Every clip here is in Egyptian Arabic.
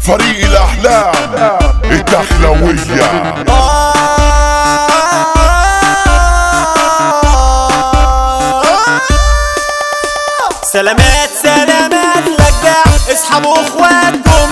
فريق الاحلام الدخلوية سلامات سلامات لجع اصحابوا واخواتكم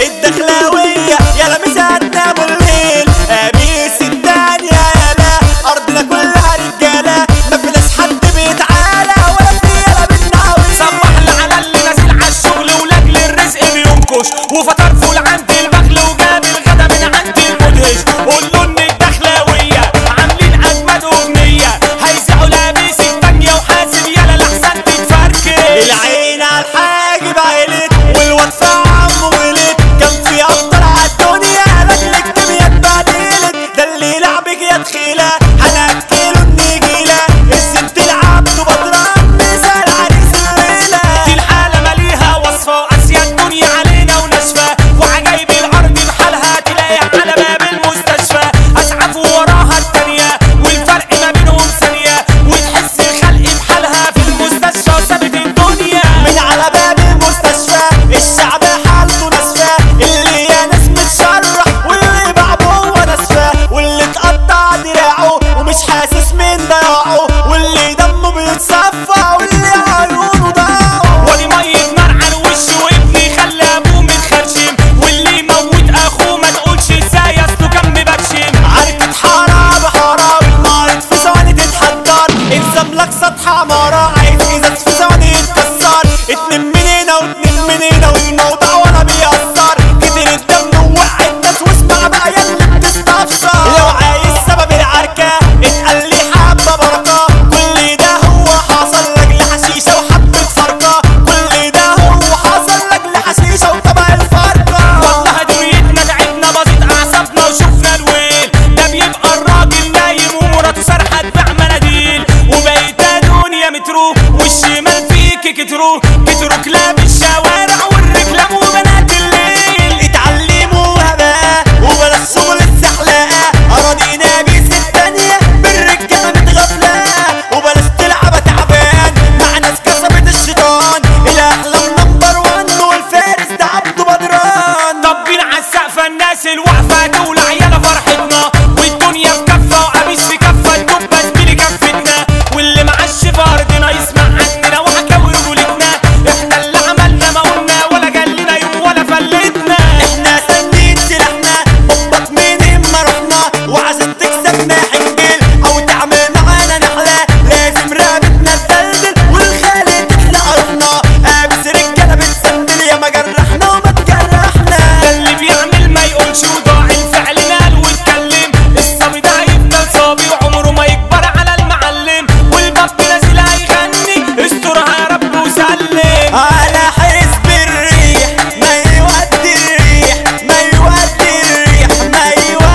الدخلاوية يلا مساعدنا بالليل قميص الدنيا يلا ارضنا كلها رجالة ما فيناش حد بيتعالى ولا في يلا بنعوي صبح على اللي نازل عالشغل ولاجل الرزق بينكش وفطر فول عند البخل وجاب الغدا من عند المدهش قول له ان الدخلاويه عاملين اجمد اغنيه هيزعوا لابس التانيه وحاسب يلا لحسن تتفركش العين على الحاجب عيلت والواد في عمه ولد كان في افضل عالدنيا رجلك دمية اتبهدلت ده اللي لعبك يا تخيلة هنأكله النجيلة الست العبد بدران مثال عريس الليلة دي الحالة ماليها وصفة قاسية الدنيا علينا وناشفة وعجايب الأرض بحالها تلاقي على باب المستشفى أسعف وراها التانية والفرق ما بينهم ثانية وتحس الخلق بحالها في المستشفى وسابت الدنيا من على باب المستشفى الشعب حالته ناسفة اللي يا ناس متشرح واللي باع جوه ناسفة واللي اتقطع دراعه ومش حاسس من ضياعه واللي دمه بيتصفى واللي عيونه ضاعوا ولي مية نار على وشه وابني خلى أبوه متخرشم واللي يموت أخوه ما تقولش ازاي أصله كان مبرشم عركة حرام حرام نارت في ثواني تتحضر الزم لك سطح عمارة عايز ازاز في ثواني يتكسر اتنين من هنا واتنين من هنا والموضوع ولا بيأثر كتر الدم ووقع الناس واسمع بقى يا اللي بتستفسر لو عايز سبب العركة اتقال لي حبة بركة كل ده هو حصل لاجل حشيشة وحبة فرقة كل ده هو حصل لاجل حشيشة وطبق الفرقة والله دنيتنا تعبنا باظت اعصابنا وشفنا الويل ده بيبقى الراجل نايم ومراته سارحه تبيع مناديل وبقيت دنيا مترو والشمال فيك كترو كترو كلاب الشوارع والرجلام وبنات الليل اتعلموها بقى وبلاش شغل السحلقة أراضينا بيس التانية بالرجالة متغفلة وبلاش تلعب تعبان مع ناس كسبت الشيطان الأحلام نمبر وان والفارس ده عبده بدران طبين عالسقفة الناس الواقفة دول عيالة فرحتنا والدنيا في كفة وقميص في كفة الدبة زميلي كفتنا واللي معاش في أرضنا يسمع عننا وحكاوي رجولتنا احنا اللي عملنا ما قلنا ولا جالنا يوم ولا فلتنا احنا سنين سلاحنا قبط من ما رحنا وعشان تكسبنا حنجل او تعمل معانا نحلة لازم رقبتنا تدلدل والخالق تحلق روحنا قابس رجالة بتسندل يا ما جرحنا وما تجرحنا ده اللي بيعمل ما يقولش وضاع الفعل نال واتكلم الصبي ده هيفضل صابي وعمره ما يكبر على المعلم والباب نازل هيغني استرها يا رب وسلم على حسب الريح ما يودي الريح ما يودي الريح ما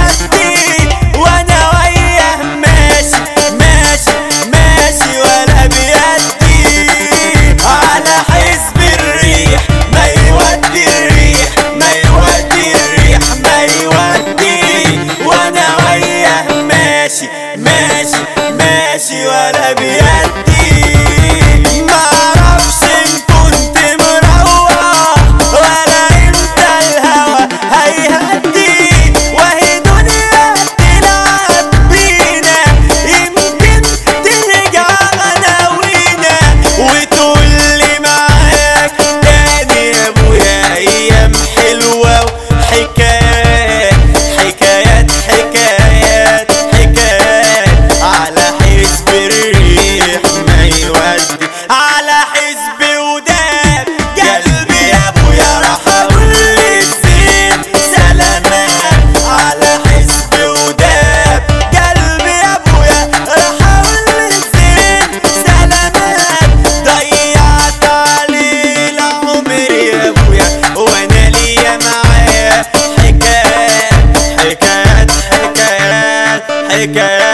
يودي وانا وياه ماشي ماشي ماشي ولا بيدي على حسب الريح ما يودي الريح ما يودي الريح ما يودي وانا وياه ماشي ماشي ماشي ولا بيدي ما اعرفش ان كنت مروح ولا امتى الهوى هيهدي وهي دنيا تلعب بينا يمكن ترجع غناوينا وتقول لي معاك تاني يا ابويا ايام حلوه وحكايات حكايات حكايات حكايات على حسب الريح ما يودي على حسب وداب قلبي يا ابويا راح اقول الزين سلامات على حسب وداب قلبي يا ابويا راح اقول الزين سلامات ضيعت علي العمر يا ابويا وانا ليا معاه حكايات حكايات حكايات حكايات